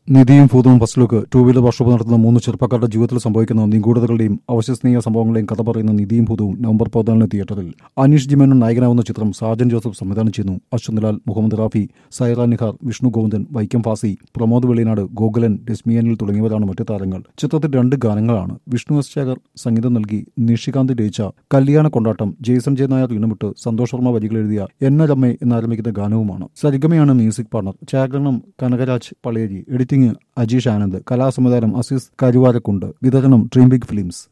നിധിയും ഭൂതവും first look two wheeler workshop നടത്തുന്ന മൂന്ന് ചെറുപ്പക്കാരുടെ ജീവിതത്തിൽ സംഭവിക്കുന്ന നിഗൂഢതകളുടെയും അവിശ്വസനീയ സംഭവങ്ങളെയും കഥ പറയുന്ന നിധിയും ഭൂതവും നവംബർ പതിനാലിന് തിയേറ്ററിൽ അനീഷ് ജിമേനൻ നായകനാവുന്ന ചിത്രം സാജൻ ജോസഫ് സംവിധാനം ചെയ്യുന്നു അശ്വന്ത്ലാൽ മുഹമ്മദ് റാഫി സൈറ നിഹാർ വിഷ്ണു ഗോവിന്ദൻ വൈക്കം ഫാസി പ്രമോദ് വെളിനാട് ഗോകുലൻ രശ്മിയനിൽ തുടങ്ങിയവരാണ് മറ്റു താരങ്ങൾ ചിത്രത്തിൽ രണ്ട് ഗാനങ്ങളാണ് വിഷ്ണു എസ് ശേഖർ സംഗീതം നൽകി നിഷികാന്ത് രചിച്ച കല്യാണ കൊണ്ടാട്ടം ജെയ്സൺ ജെ നായർ ഇണമിട്ട് സന്തോഷ് ശർമ്മ വരികൾ എഴുതിയ എന്നരമ്മ എന്നാരംഭിക്കുന്ന ഗാനവുമാണ് സരിഗമയാണ് മ്യൂസിക് പാർട്ണർ ഛായാഗ്രഹണം കനകരാജ് പളേരി എഡിറ്റിംഗ് അജീഷ് ആനന്ദ് കലാസംവിധാനം അസീസ് കരുവാരക്കുണ്ട് വിതരണം ഡ്രീം ബിഗ് ഫിലിംസ്